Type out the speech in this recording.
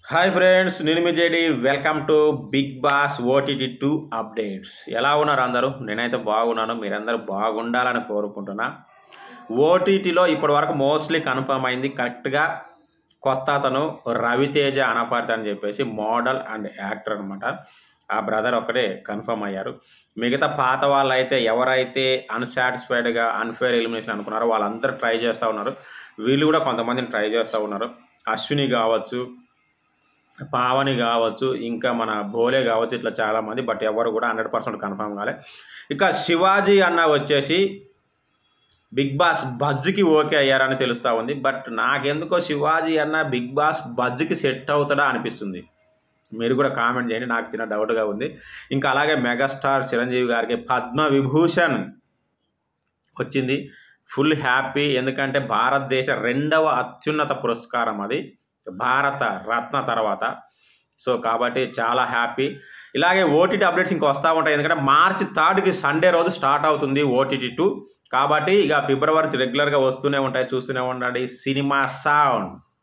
hi friends నేను మీ JD welcome to Bigg Boss OTT two updates ఎలా ఉన్నారు అందరూ నేనైతే బాగున్నాను మీరందరూ బాగుండాలని కోరుకుంటున్నా ఓటీటీలో ఇప్పటి వరకు మోస్ట్లీ కన్ఫర్మ్ అయింది కరెక్ట్గా కొత్త అతను రవితేజ అనపర్తి అని చెప్పేసి మోడల్ అండ్ యాక్టర్ అనమాట ఆ బ్రదర్ ఒక్కడే కన్ఫర్మ్ అయ్యారు మిగతా పాత వాళ్ళు అయితే ఎవరైతే అన్సాటిస్ఫైడ్గా అన్ఫేర్ ఎలిమినేషన్ అనుకున్నారో వాళ్ళందరూ ట్రై చేస్తూ ఉన్నారు వీళ్ళు కూడా కొంతమందిని ట్రై చేస్తూ ఉన్నారు అశ్విని కావచ్చు పావని కావచ్చు ఇంకా మన బోలే కావచ్చు ఇట్లా చాలామంది బట్ ఎవరు కూడా హండ్రెడ్ పర్సెంట్ కన్ఫర్మ్ కాలే ఇక శివాజీ అన్న వచ్చేసి బిగ్ బాస్ బజ్కి ఓకే అయ్యారని తెలుస్తూ ఉంది బట్ నాకెందుకో శివాజీ అన్న బిగ్ బాస్ బజ్కి సెట్ అవుతాడా అనిపిస్తుంది మీరు కూడా కామెంట్ చేయండి నాకు చిన్న డౌట్గా ఉంది ఇంకా అలాగే మెగాస్టార్ చిరంజీవి గారికి పద్మ విభూషణ్ వచ్చింది ఫుల్ హ్యాపీ ఎందుకంటే భారతదేశ రెండవ అత్యున్నత పురస్కారం అది భారత రత్న తర్వాత సో కాబట్టి చాలా హ్యాపీ ఇలాగే ఓటీటీ అప్డేట్స్ ఇంకా వస్తూ ఉంటాయి ఎందుకంటే మార్చి థర్డ్కి సండే రోజు స్టార్ట్ అవుతుంది ఓటీటీ టూ కాబట్టి ఇక ఫిబ్రవరి నుంచి రెగ్యులర్గా వస్తూనే ఉంటాయి చూస్తూనే ఉండండి సినిమా సౌండ్